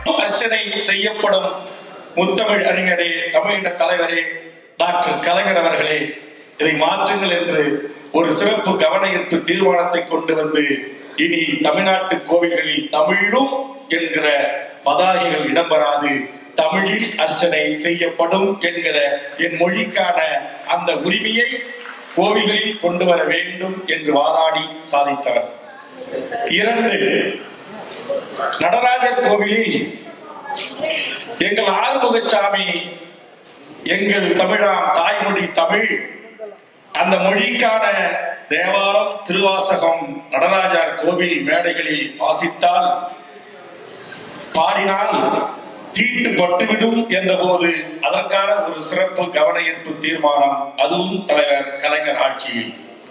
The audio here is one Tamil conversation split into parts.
அர்ச்சனை செய்யப்படும் முத்தமிழ் அறிஞரே தமிழின தலைவரே டாக்டர் கலைஞர் அவர்களே இதை மாற்றுங்கள் என்று ஒரு சிறப்பு கவன ஈர்ப்பு தீர்மானத்தை கொண்டு வந்து இனி தமிழ்நாட்டு கோவில்களில் தமிழும் என்கிற பதாகைகள் இடம்பெறாது தமிழில் அர்ச்சனை செய்யப்படும் என்கிற என் மொழிக்கான அந்த உரிமையை கோவில்களில் கொண்டு வர வேண்டும் என்று வாதாடி சாதித்தவர் இரண்டு நடராஜர் கோவிலில் எங்கள் ஆறுமுகசாமி எங்கள் தமிழாம் தாய்மொழி தமிழ் அந்த மொழிக்கான தேவாரம் திருவாசகம் நடராஜர் கோவில் மேடைகளில் வாசித்தால் பாடினால் தீட்டு பட்டுவிடும் என்ற போது அதற்கான ஒரு சிறப்பு கவன ஈர்ப்பு தீர்மானம் அதுவும் தலைவர் கலைஞர் ஆட்சியில்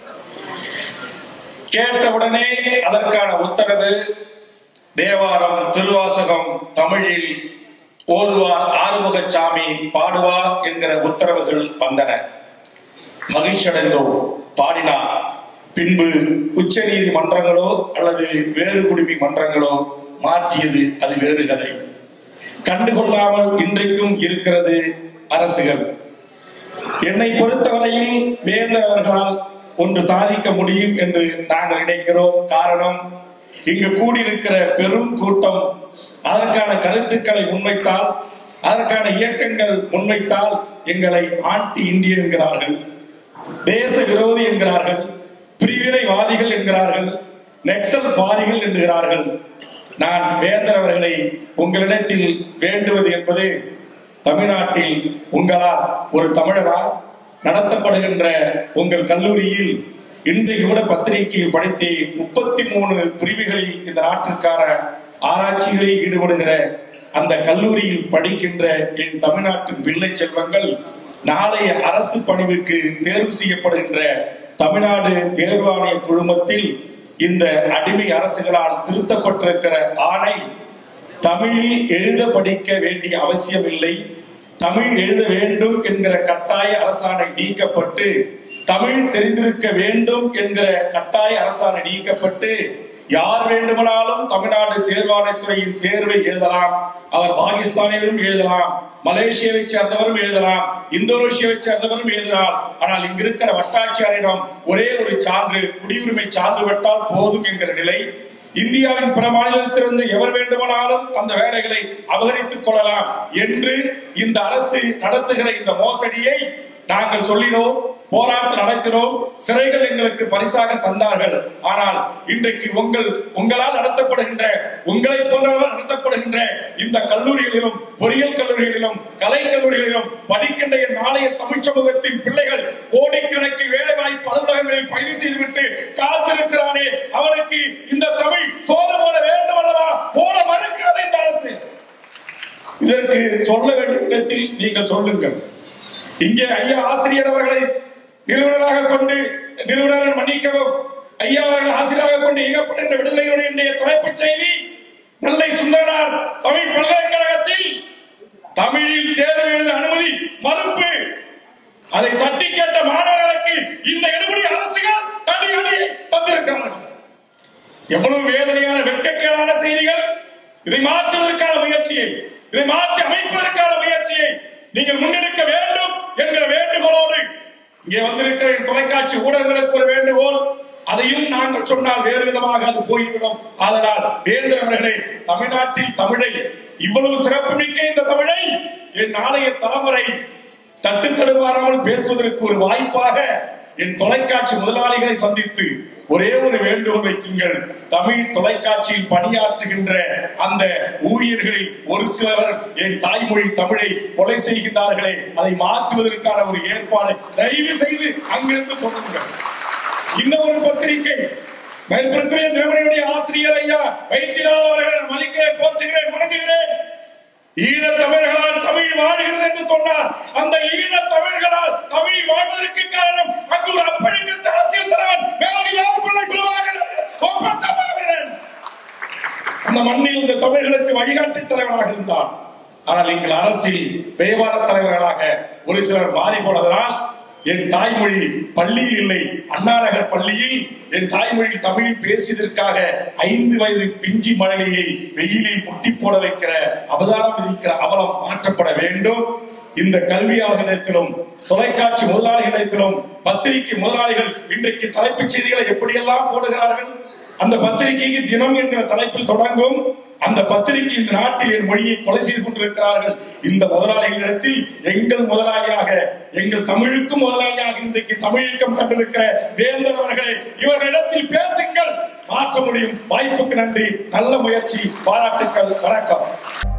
கேட்டவுடனே அதற்கான உத்தரவு தேவாரம் திருவாசகம் தமிழில் ஓதுவார் ஆறுமுகசாமி பாடுவார் என்கிற உத்தரவுகள் வந்தன மகிழ்ச்சியடைந்தோம் பாடினார் பின்பு உச்ச நீதிமன்றங்களோ அல்லது வேறு குடிமை மன்றங்களோ மாற்றியது அது வேறு கதை கண்டுகொள்ளாமல் இன்றைக்கும் இருக்கிறது அரசுகள் என்னை பொறுத்தவரையில் வேந்தர் அவர்களால் ஒன்று சாதிக்க முடியும் என்று நாங்கள் நினைக்கிறோம் காரணம் இங்கு கூடியிருக்கிற பெரும் கூட்டம் அதற்கான கருத்துக்களை முன்வைத்தால் அதற்கான இயக்கங்கள் முன்வைத்தால் எங்களை ஆன்டி இந்தியன் என்கிறார்கள் தேச விரோதி என்கிறார்கள் பிரிவினைவாதிகள் என்கிறார்கள் நெக்சல் பாதிகள் என்கிறார்கள் நான் வேந்தர் அவர்களை உங்களிடத்தில் வேண்டுவது என்பது தமிழ்நாட்டில் உங்களால் ஒரு தமிழரால் நடத்தப்படுகின்ற உங்கள் கல்லூரியில் இன்றைக்கு கூட பத்திரிகையில் படித்தேன் முப்பத்தி மூணு பிரிவுகளில் இந்த நாட்டிற்கான ஆராய்ச்சிகளில் ஈடுபடுகிற அந்த கல்லூரியில் படிக்கின்ற என் தமிழ்நாட்டின் பிள்ளை செல்வங்கள் நாளைய அரசு பணிவுக்கு தேர்வு செய்யப்படுகின்ற தமிழ்நாடு தேர்வாணைய குழுமத்தில் இந்த அடிமை அரசுகளால் திருத்தப்பட்டிருக்கிற ஆணை தமிழில் எழுத படிக்க வேண்டிய அவசியம் இல்லை தமிழ் எழுத வேண்டும் என்கிற கட்டாய அரசாணை நீக்கப்பட்டு தமிழ் தெரிந்திருக்க வேண்டும் என்கிற கட்டாய அரசாணை நீக்கப்பட்டு யார் வேண்டுமானாலும் தமிழ்நாடு தேர்வாணையத்துறையின் தேர்வை எழுதலாம் அவர் பாகிஸ்தானிலும் எழுதலாம் மலேசியாவை சேர்ந்தவரும் எழுதலாம் இந்தோனேஷியாவை சேர்ந்தவரும் எழுதலாம் ஆனால் இங்க இருக்கிற வட்டாட்சியரிடம் ஒரே ஒரு சான்று குடியுரிமை சான்று பெற்றால் போதும் என்கிற நிலை இந்தியாவின் பிற மாநிலத்திலிருந்து எவர் வேண்டுமானாலும் அந்த வேலைகளை அபகரித்துக் கொள்ளலாம் என்று இந்த அரசு நடத்துகிற இந்த மோசடியை நாங்கள் சொல்லினோம் போராட்டம் நடத்தினோம் சிறைகள் எங்களுக்கு பரிசாக தந்தார்கள் ஆனால் இன்றைக்கு உங்கள் உங்களால் நடத்தப்படுகின்ற உங்களை போன்றவர்கள் நடத்தப்படுகின்ற இந்த கல்லூரிகளிலும் பொறியியல் கல்லூரிகளிலும் கலை கல்லூரிகளிலும் படிக்கின்ற என் நாளைய தமிழ் சமூகத்தின் பிள்ளைகள் கோடிக்கணக்கில் வேலை வாய்ப்பு அலுவலகங்களில் பதிவு செய்துவிட்டு காத்திருக்கிறானே அவனுக்கு இந்த தமிழ் சோறு போட வேண்டும் அல்லவா போட மறுக்கிறது இந்த அரசு இதற்கு சொல்ல வேண்டிய இடத்தில் நீங்கள் சொல்லுங்கள் இங்கே ஐயா ஆசிரியர் அவர்களை நிறுவனராக கொண்டு நிறுவனர் மன்னிக்கவும் ஐயா அவர்கள் ஆசிரியராக கொண்டு இயக்கப்படுகின்ற விடுதலையுடைய இன்றைய தலைப்புச் செய்தி நெல்லை சுந்தரனார் தமிழ் பல்கலைக்கழகத்தில் தமிழில் தேர்வு எழுத அனுமதி மறுப்பு அதை தட்டி கேட்ட மாணவர்களுக்கு இந்த எடுபடி அரசுகள் தனி அடியை தந்திருக்கிறார்கள் எவ்வளவு வேதனையான வெட்கக்கேடான செய்திகள் இதை மாற்றுவதற்கான முயற்சியை இதை மாற்றி அமைப்பதற்கான முயற்சியை நீங்கள் முன்னெடுக்க வேண்டும் என்கிற வேண்டுகோளோடு இங்கே வந்திருக்கிற என் தொலைக்காட்சி ஊடகங்களுக்கு ஒரு வேண்டுகோள் அதையும் நாங்கள் சொன்னால் வேறு விதமாக அது போய்விடும் அதனால் வேந்தர் அவர்களே தமிழ்நாட்டில் தமிழை இவ்வளவு சிறப்புமிக்க இந்த தமிழை என் நாளைய தலைமுறை தட்டு தடுமாறாமல் பேசுவதற்கு ஒரு வாய்ப்பாக என் தொலைக்காட்சி முதலாளிகளை சந்தித்து ஒரே ஒரு வேண்டுகோள் வைக்குங்கள் தமிழ் தொலைக்காட்சியில் பணியாற்றுகின்ற அந்த ஊழியர்களில் ஒரு சிலர் என் தாய்மொழி தமிழை கொலை செய்கின்றார்களே அதை மாற்றுவதற்கான ஒரு ஏற்பாடு தயவு செய்து அங்கிருந்து சொல்லுங்கள் இன்னொரு பத்திரிகை மேற்கொள்கிற திரவணையுடைய ஆசிரியர் ஐயா வைத்தியநாதன் அவர்களை நான் மதிக்கிறேன் போற்றுகிறேன் வணங்குகிறேன் ஈழ தமிழர்களால் தமிழ் வாழ்கிறது என்று சொன்னார் அந்த ஈழ தமிழர்களால் தமிழ் வாழ்வதற்கு காரணம் அங்கு ஒரு அப்பழுக்கின்ற அரசியல் தலைவன் மேலி பிள்ளை பிரபாகரன் ஒப்பந்தமாகிறேன் அந்த மண்ணில் இந்த தமிழர்களுக்கு வழிகாட்டி தலைவராக இருந்தார் ஆனால் எங்கள் அரசில் வியாபார தலைவர்களாக ஒரு சிலர் மாறி போனதனால் என் தாய்மொழி பள்ளியில் இல்லை அண்ணாநகர் பள்ளியில் என் தாய்மொழியில் தமிழில் பேசியதற்காக ஐந்து வயது பிஞ்சி மழலையை வெயிலில் முட்டி போட வைக்கிற அவதாரம் விதிக்கிற அவலம் மாற்றப்பட வேண்டும் இந்த கல்வியாளர்களிடத்திலும் தொலைக்காட்சி முதலாளிகளிடத்திலும் பத்திரிகை முதலாளிகள் இன்றைக்கு தலைப்புச் செய்திகளை எப்படியெல்லாம் போடுகிறார்கள் அந்த பத்திரிகைக்கு தினம் என்ற தலைப்பில் தொடங்கும் அந்த பத்திரிகை இந்த நாட்டில் என் மொழியை கொலை செய்து கொண்டிருக்கிறார்கள் இந்த முதலாளிகளிடத்தில் எங்கள் முதலாளியாக எங்கள் தமிழுக்கும் முதலாளியாக இன்றைக்கு தமிழுக்கும் கண்டிருக்கிற வேந்தர் அவர்களே இவர்களிடத்தில் பேசுங்கள் மாற்ற முடியும் வாய்ப்புக்கு நன்றி நல்ல முயற்சி பாராட்டுக்கள் வணக்கம்